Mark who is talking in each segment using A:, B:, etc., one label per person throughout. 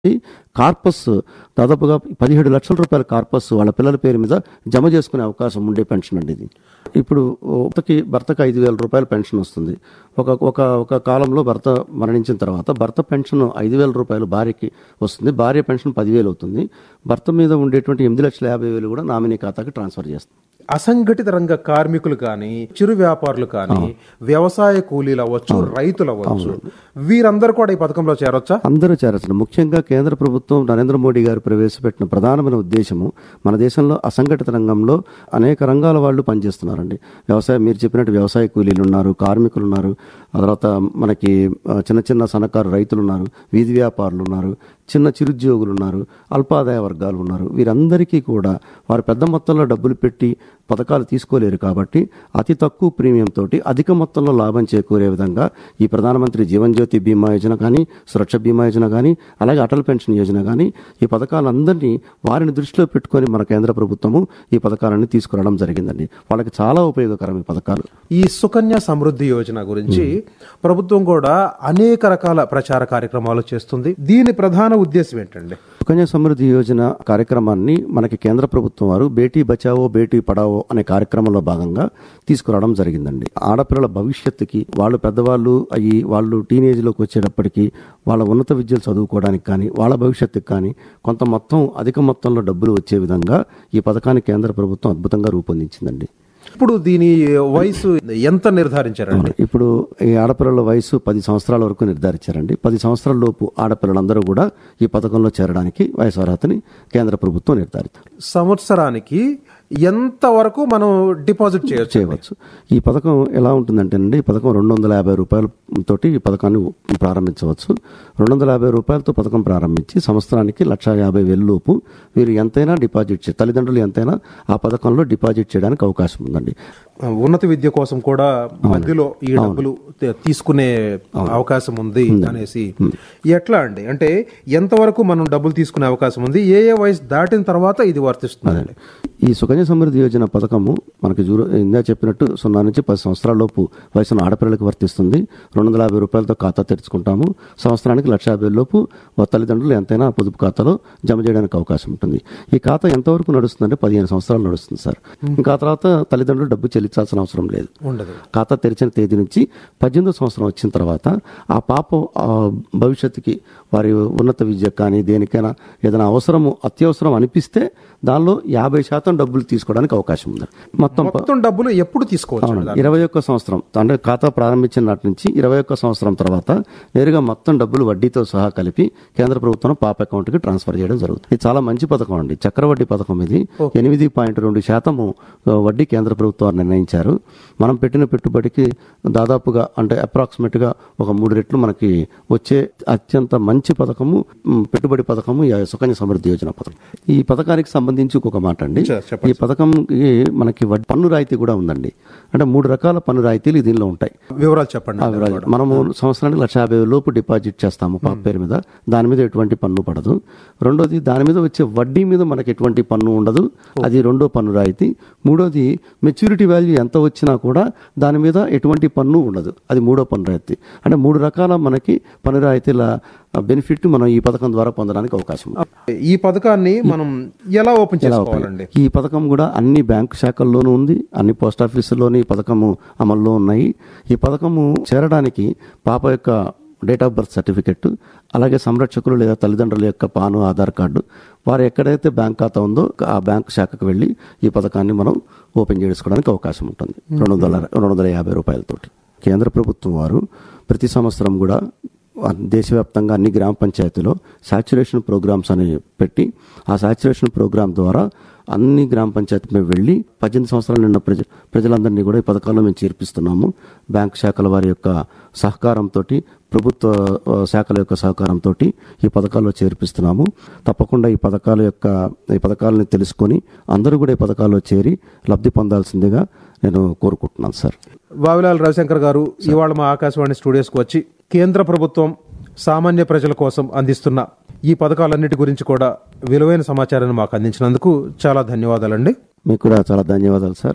A: Corpus దాదాపుగా పదిహేడు లక్షల రూపాయల కార్పస్ వాళ్ళ పిల్లల పేరు మీద జమ చేసుకునే అవకాశం ఉండే పెన్షన్ అండి ఇది ఇప్పుడు భర్తకి భర్తకి ఐదు వేల రూపాయల పెన్షన్ వస్తుంది ఒక ఒక ఒక కాలంలో భర్త మరణించిన తర్వాత భర్త పెన్షన్ ఐదు వేల రూపాయలు భార్యకి వస్తుంది భార్య పెన్షన్ పదివేలు అవుతుంది భర్త మీద ఉండేటువంటి ఎనిమిది లక్షల యాభై వేలు కూడా నామినీ ఖాతాకి ట్రాన్స్ఫర్ చేస్తుంది
B: అసంఘటిత రంగ కార్మికులు కానీ చిరు వ్యాపారులు కానీ వ్యవసాయ కూలీలు అవ్వచ్చు రైతులు అవ్వచ్చు వీరందరూ కూడా ఈ పథకంలో చేరొచ్చా
A: అందరూ చేరచ్చు ముఖ్యంగా కేంద్ర ప్రభుత్వం నరేంద్ర మోడీ గారు ప్రవేశపెట్టిన ప్రధానమైన ఉద్దేశము మన దేశంలో అసంఘటిత రంగంలో అనేక రంగాల వాళ్ళు పనిచేస్తున్నారండి వ్యవసాయం మీరు చెప్పినట్టు వ్యవసాయ కూలీలు ఉన్నారు కార్మికులు ఉన్నారు ఆ తర్వాత మనకి ఆ, చిన్న చిన్న సన్నకారు రైతులు ఉన్నారు వీధి వ్యాపారులు ఉన్నారు చిన్న చిరుద్యోగులు ఉన్నారు అల్పాదాయ వర్గాలు ఉన్నారు వీరందరికీ కూడా వారు పెద్ద మొత్తంలో డబ్బులు పెట్టి పథకాలు తీసుకోలేరు కాబట్టి అతి తక్కువ ప్రీమియం తోటి అధిక మొత్తంలో లాభం చేకూరే విధంగా ఈ ప్రధానమంత్రి జీవన్ జ్యోతి బీమా యోజన కానీ సురక్ష బీమా యోజన కానీ అలాగే అటల్ పెన్షన్ యోజన కానీ ఈ పథకాలందరినీ వారిని దృష్టిలో పెట్టుకొని మన కేంద్ర ప్రభుత్వము ఈ పథకాలన్నీ తీసుకురావడం జరిగిందండి వాళ్ళకి చాలా ఉపయోగకరం ఈ పథకాలు
B: ఈ సుకన్య సమృద్ధి యోజన గురించి ప్రభుత్వం కూడా అనేక రకాల ప్రచార కార్యక్రమాలు చేస్తుంది దీని ప్రధాన ఉద్దేశం ఏంటండి
A: సుకన్య సమృద్ధి యోజన కార్యక్రమాన్ని మనకి కేంద్ర ప్రభుత్వం వారు బేటీ బచావో బేటీ పడావో అనే కార్యక్రమంలో భాగంగా తీసుకురావడం జరిగిందండి ఆడపిల్లల భవిష్యత్తుకి వాళ్ళు పెద్దవాళ్ళు అయ్యి వాళ్ళు టీనేజ్లోకి వచ్చేటప్పటికి వాళ్ళ ఉన్నత విద్యలు చదువుకోవడానికి కానీ వాళ్ళ భవిష్యత్తుకి కానీ కొంత మొత్తం అధిక మొత్తంలో డబ్బులు వచ్చే విధంగా ఈ పథకాన్ని కేంద్ర ప్రభుత్వం అద్భుతంగా రూపొందించిందండి
B: ఇప్పుడు దీని వయసు ఎంత నిర్ధారించారండి
A: ఇప్పుడు ఈ ఆడపిల్లల వయసు పది సంవత్సరాల వరకు నిర్ధారించారండి పది సంవత్సరాల లోపు ఆడపిల్లలందరూ కూడా ఈ పథకంలో చేరడానికి వయసు అర్హతని కేంద్ర ప్రభుత్వం నిర్ధారించారు
B: సంవత్సరానికి ఎంత వరకు మనం డిపాజిట్ చేయొచ్చు
A: చేయవచ్చు ఈ పథకం ఎలా ఉంటుందంటే అండి ఈ పథకం రెండు వందల యాభై రూపాయల తోటి ఈ పథకాన్ని ప్రారంభించవచ్చు రెండు వందల యాభై రూపాయలతో పథకం ప్రారంభించి సంవత్సరానికి లక్ష యాభై వేల లోపు వీరు ఎంతైనా డిపాజిట్ చే తల్లిదండ్రులు ఎంతైనా ఆ పథకంలో డిపాజిట్ చేయడానికి అవకాశం ఉందండి
B: ఉన్నత విద్య కోసం కూడా మధ్యలో ఈ డబ్బులు తీ- తీసుకునే అవకాశం ఉంది అనేసి ఎట్లా అండి అంటే ఎంతవరకు మనం డబ్బులు తీసుకునే అవకాశం ఉంది ఏ ఏ వయసు దాటిన తర్వాత ఇది వర్తిస్తుంది
A: ఈ సుకన్య సమృద్ధి యోజన పథకము మనకి జూరు ఇందా చెప్పినట్టు సున్నా నుంచి పది సంవత్సరాల లోపు వయసున్న ఆడపిల్లలకు వర్తిస్తుంది రెండు వందల యాభై రూపాయలతో ఖాతా తెరుచుకుంటాము సంవత్సరానికి లక్ష యాభై లోపు ఓ తల్లిదండ్రులు ఎంతైనా పొదుపు ఖాతాలో జమ చేయడానికి అవకాశం ఉంటుంది ఈ ఖాతా ఎంతవరకు నడుస్తుందంటే పదిహేను సంవత్సరాలు నడుస్తుంది సార్ ఇంకా ఆ తర్వాత తల్లిదండ్రులు డబ్బు చెల్లించాల్సిన అవసరం లేదు
B: ఉండదు
A: ఖాతా తెరిచిన తేదీ నుంచి పద్దెనిమిదో సంవత్సరం వచ్చిన తర్వాత ఆ పాప ఆ, భవిష్యత్తుకి వారి ఉన్నత విద్య కానీ దేనికైనా ఏదైనా అవసరము అత్యవసరం అనిపిస్తే దానిలో యాభై శాతం డబ్బులు తీసుకోవడానికి అవకాశం ఉంది మొత్తం ప-
B: మొత్తం డబ్బులు ఎప్పుడు తీసుకోవచ్చు
A: అవునండి ఇరవై ఒక్క సంవత్సరం అంటే ఖాతా ప్రారంభించిన నాటి నుంచి ఇరవై ఒక్క సంవత్సరం తర్వాత నేరుగా మొత్తం డబ్బులు వడ్డీతో సహా కలిపి కేంద్ర ప్రభుత్వం పాప అకౌంట్ కి ట్రాన్స్ఫర్ చేయడం జరుగుతుంది ఇది చాలా మంచి పథకం అండి చక్రవడ్డీ పథకం ఇది ఎనిమిది పాయింట్ రెండు శాతము ఆ, వడ్డీ కేంద్ర ప్రభుత్వం నిర్ణయించారు మనం పెట్టిన పెట్టుబడికి దాదాపుగా అంటే అప్రాక్సిమేట్ గా ఒక మూడు రెట్లు మనకి వచ్చే అత్యంత మంచి పథకము మ్, పెట్టుబడి పథకము ఈ సుకన్య సమృద్ధి యోజన పథకం ఈ పథకానికి సంబంధించి ఒక మాట అండి
B: చ- చెప్పండి
A: ఈ పథకంకి మనకి వడ్- పన్ను రాయితీ కూడా ఉందండి అంటే మూడు రకాల పన్ను రాయితీలు దీనిలో ఉంటాయి
B: వివరాలు చెప్పండి
A: ఆ వివరాలు. మనము సంవత్సరానికి లక్ష యాభై వేల లోపు డిపాజిట్ చేస్తాము పాప పేరు మీద దాని మీద ఎటువంటి పన్ను పడదు రెండోది దాని మీద వచ్చే వడ్డీ మీద మనకి ఎటువంటి పన్ను ఉండదు అది రెండో పన్ను రాయితీ మూడోది మెచ్యూరిటీ వాల్యూ ఎంత వచ్చినా కూడా దాని మీద ఎటువంటి పన్ను ఉండదు అది మూడో పన్ను రాయితీ అంటే మూడు రకాల మనకి పన్ను రాయితీల బెనిఫిట్ మనం ఈ పథకం ద్వారా పొందడానికి అవకాశం ఉంది
B: ఈ పథకాన్ని మనం ఎలా ఓపెన్ చేసుకోవాలండి
A: ఈ పథకం కూడా అన్ని బ్యాంకు శాఖల్లోనూ ఉంది అన్ని పోస్ట్ ఆఫీసుల్లోని ఈ పథకము అమల్లో ఉన్నాయి ఈ పథకము చేరడానికి పాప యొక్క డేట్ ఆఫ్ బర్త్ సర్టిఫికెట్ అలాగే సంరక్షకులు లేదా తల్లిదండ్రుల యొక్క పాను ఆధార్ కార్డు వారు ఎక్కడైతే బ్యాంక్ ఖాతా ఉందో ఆ బ్యాంక్ శాఖకు వెళ్ళి ఈ పథకాన్ని మనం ఓపెన్ చేసుకోవడానికి అవకాశం ఉంటుంది రెండు వందల రెండు వందల యాభై రూపాయలతోటి కేంద్ర ప్రభుత్వం వారు ప్రతి సంవత్సరం కూడా దేశవ్యాప్తంగా అన్ని గ్రామ పంచాయతీలో సాచురేషన్ ప్రోగ్రామ్స్ అని పెట్టి ఆ సాచురేషన్ ప్రోగ్రామ్ ద్వారా అన్ని గ్రామ పంచాయతీ వెళ్ళి పద్దెనిమిది సంవత్సరాలు నిన్న ప్రజ ప్రజలందరినీ కూడా ఈ పథకాల్లో మేము చేర్పిస్తున్నాము బ్యాంక్ శాఖల వారి యొక్క సహకారంతో ప్రభుత్వ ఆ, శాఖల యొక్క సహకారంతో ఈ పథకాల్లో చేర్పిస్తున్నాము తప్పకుండా ఈ పథకాల యొక్క ఈ పథకాలను తెలుసుకొని అందరూ కూడా ఈ పథకాల్లో చేరి లబ్ధి పొందాల్సిందిగా నేను కోరుకుంటున్నాను సార్
B: వావిలాల్ రవిశంకర్ గారు ఇవాళ మా ఆకాశవాణి స్టూడియోస్కి వచ్చి కేంద్ర ప్రభుత్వం సామాన్య ప్రజల కోసం అందిస్తున్న ఈ పథకాలన్నిటి గురించి కూడా విలువైన సమాచారాన్ని మాకు అందించినందుకు చాలా ధన్యవాదాలండి
A: మీకు కూడా చాలా ధన్యవాదాలు సార్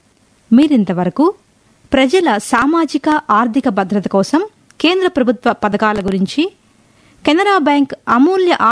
C: మీరింతవరకు ప్రజల సామాజిక ఆర్థిక భద్రత కోసం కేంద్ర ప్రభుత్వ పథకాల గురించి కెనరా బ్యాంక్ అమూల్య